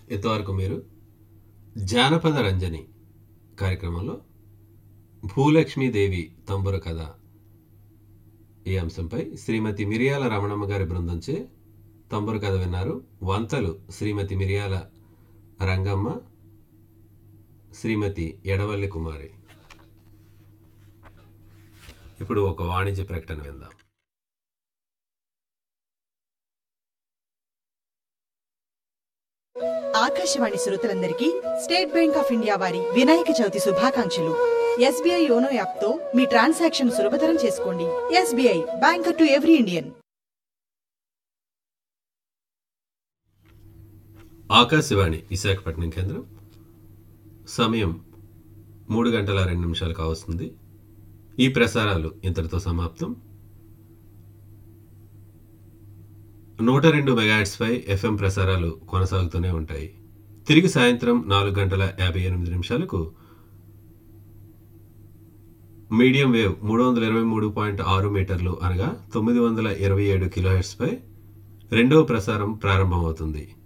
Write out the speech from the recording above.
ఇంతవరకు మీరు జానపద రంజని కార్యక్రమంలో భూలక్ష్మీదేవి తంబుర కథ ఈ అంశంపై శ్రీమతి మిరియాల రమణమ్మ గారి బృందంచే తంబుర కథ విన్నారు వంతలు శ్రీమతి మిరియాల రంగమ్మ శ్రీమతి ఎడవల్లి కుమారి ఇప్పుడు ఒక వాణిజ్య ప్రకటన విందాం ఆకాశవాణి శ్రోతలందరికీ స్టేట్ బ్యాంక్ ఆఫ్ ఇండియా వారి వినాయక చవితి శుభాకాంక్షలు ఎస్బీఐ యోనో యాప్ తో మీ ట్రాన్సాక్షన్ సులభతరం చేసుకోండి SBI banker to every Indian Akashvani Visakhapatnam కేంద్రం సమయం మూడు గంటల రెండు నిమిషాలు కావస్తుంది ఈ ప్రసారాలు ఇంతటితో సమాప్తం నూట రెండు మెగాహెట్స్పై ఎఫ్ఎం ప్రసారాలు కొనసాగుతూనే ఉంటాయి తిరిగి సాయంత్రం నాలుగు గంటల యాభై ఎనిమిది నిమిషాలకు మీడియం వేవ్ మూడు వందల ఇరవై మూడు పాయింట్ ఆరు మీటర్లు అనగా తొమ్మిది వందల ఇరవై ఏడు కిలోహెట్స్పై రెండవ ప్రసారం ప్రారంభమవుతుంది